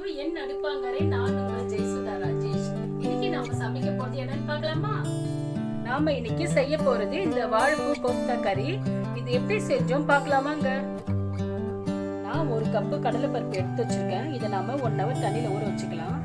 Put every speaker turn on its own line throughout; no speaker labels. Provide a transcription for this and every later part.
என் அடுப்பாங்கரை நான் உங்கள் ஜெயசுதா ராஜேஷ் இன்னைக்கு நாம சமைக்க போறது என்னன்னு பார்க்கலாமா நாம இன்னைக்கு செய்ய போறது இந்த வாழைப்பூ கோஃப்தா கறி இது எப்படி செஞ்சோம் பார்க்கலாமாங்க நான் ஒரு கப்பு கடலைப்பருப்பு எடுத்து வச்சிருக்கேன் இதை நாம ஒன் ஹவர் தண்ணியில ஊற வச்சுக்கலாம்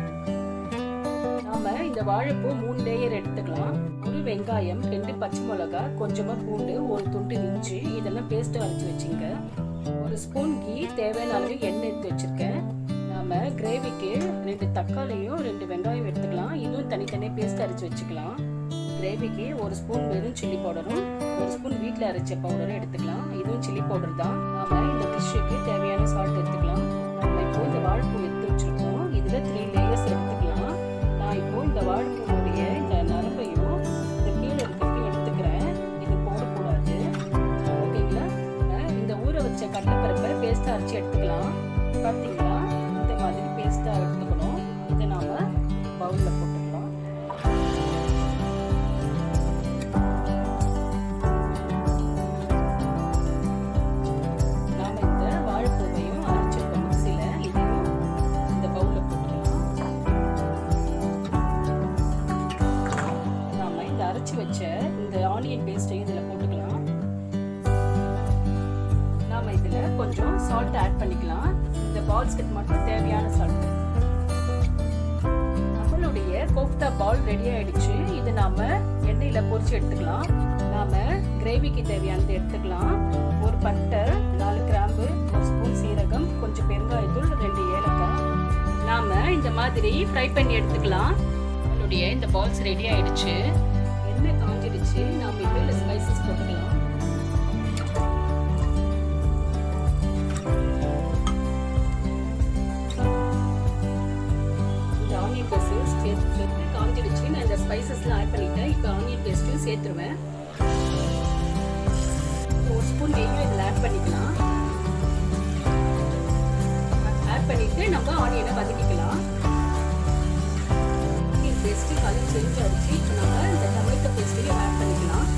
நாம இந்த வாழைப்பூ மூணு லேயர் எடுத்துக்கலாம் ஒரு வெங்காயம் ரெண்டு பச்சை மிளகா கொஞ்சமா பூண்டு ஒரு துண்டு இஞ்சி இதெல்லாம் பேஸ்ட் அரைச்சு வச்சுங்க ஒரு ஸ்பூன் கீ தேவையான அளவு எண்ணெய் எடுத்து வச்சிருக்கேன் நாம கிரேவிக்கு ரெண்டு தக்காளியும் ரெண்டு வெங்காயம் எடுத்துக்கலாம் இதுவும் தனித்தனியாக பேஸ்ட் அரைச்சு வச்சுக்கலாம் கிரேவிக்கு ஒரு ஸ்பூன் வெறும் சில்லி பவுடரும் ஒரு ஸ்பூன் வீட்டில் அரைச்ச பவுடரும் எடுத்துக்கலாம் இதுவும் சில்லி பவுடர் தான் நாம இந்த டிஷ்ஷுக்கு தேவையான சால்ட் எடுத்துக்கலாம் நம்ம இப்போ இந்த வாழைப்பூ எடுத்து வச்சிருக்கோம் இதில் த்ரீ லேயர்ஸ் எடுத்துக்கலாம் நான் இப்போ இந்த வாழைப்பூவுடைய இந்த நரம்பையும் இந்த கீழே இருக்கிறதையும் எடுத்துக்கிறேன் இது போடக்கூடாது ஓகேங்களா அஹ் இந்த ஊற வச்ச கடலைப்பருப்பை பேஸ்ட்டாக அரைச்சி எடுத்துக்கலாம் பார்த்தீங்களா இந்த மாதிரி பேஸ்ட்டாக எடுத்துக்கணும் இதை நாம் பவுலில் போட்டுக்கலாம் நாம் இந்த வாழைப்பூவையும் அரைச்சிருக்கோம் மிக்சியில் இதையும் இந்த பவுலில் போட்டுக்கலாம் நாம இந்த அரைச்சி வச்ச இந்த ஆனியன் பேஸ்ட்டையும் இதில் போட்டுக்கலாம் நாம இதில் கொஞ்சம் சால்ட் ஆட் பண்ணிக்கலாம் இந்த பால்ஸ்க்கு மட்டும் தேவையான சால்ட் நம்மளுடைய கோஃப்தா பால் ரெடி ஆயிடுச்சு இது நாம எண்ணெயில பொரிச்சு எடுத்துக்கலாம் நாம கிரேவிக்கு தேவையானது எடுத்துக்கலாம் ஒரு பட்டை நாலு கிராம்பு ஒரு ஸ்பூன் சீரகம் கொஞ்சம் பெருங்காயத்தூள் ரெண்டு ஏலக்காய் நாம இந்த மாதிரி ஃப்ரை பண்ணி எடுத்துக்கலாம் நம்மளுடைய இந்த பால்ஸ் ரெடி ஆயிடுச்சு எண்ணெய் காஞ்சிடுச்சு நாம இப்போ இந்த ஸ்பைசஸ் போட்டுக்கலாம் இந்த ஆனியன் பேஸ்ட் சேர்த்து சேர்த்து காஞ்சிடுச்சு நான் இந்த ஸ்பைசஸ்லாம் ஆட் பண்ணிட்டேன் இப்போ ஆனியன் பேஸ்ட்டையும் சேர்த்துருவேன் ஒரு ஸ்பூன் நெய்யும் இதில் ஆட் பண்ணிக்கலாம் ஆட் பண்ணிட்டு நம்ம ஆனியனை வதக்கிக்கலாம் ஆனியன் பேஸ்ட்டு கலர் செஞ்சு அடிச்சு இப்போ நம்ம இந்த டொமேட்டோ பேஸ்ட்டையும் ஆட் பண்ணிக்கலாம்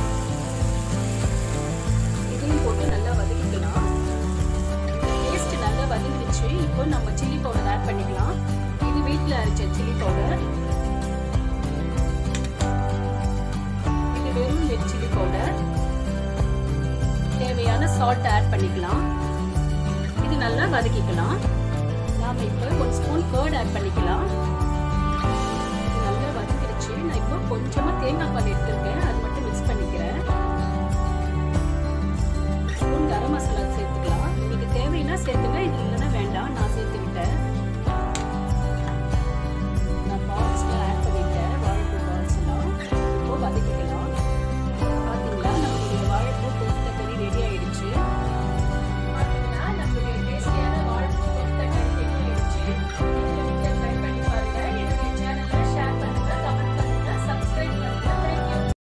இதையும் போட்டு நல்லா வதக்கிக்கலாம் பேஸ்ட் நல்லா வதங்கிடுச்சு இப்போ நம்ம சில்லி பவுடர் ஆட் பண்ணிக்கலாம் இது வீட்டில் அரைச்ச சில்லி பவுடர் இது வெறும் ரெட் சில்லி பவுடர் தேவையான சால்ட் ஆட் பண்ணிக்கலாம் இது நல்லா வதக்கிக்கலாம் நாம இப்போ ஒரு ஸ்பூன் கர்ட் ஆட் பண்ணிக்கலாம் இது நல்லா வதங்கிடுச்சு நான் இப்போ கொஞ்சமா தேங்காய் பால் எடுத்திருக்கேன் அது மட்டும் மிக்ஸ் பண்ணிக்கிறேன் ஸ்பூன் கரம் மசாலா சேர்த்துக்கலாம் உங்களுக்கு தேவைன்னா சேர்த்துங்க இது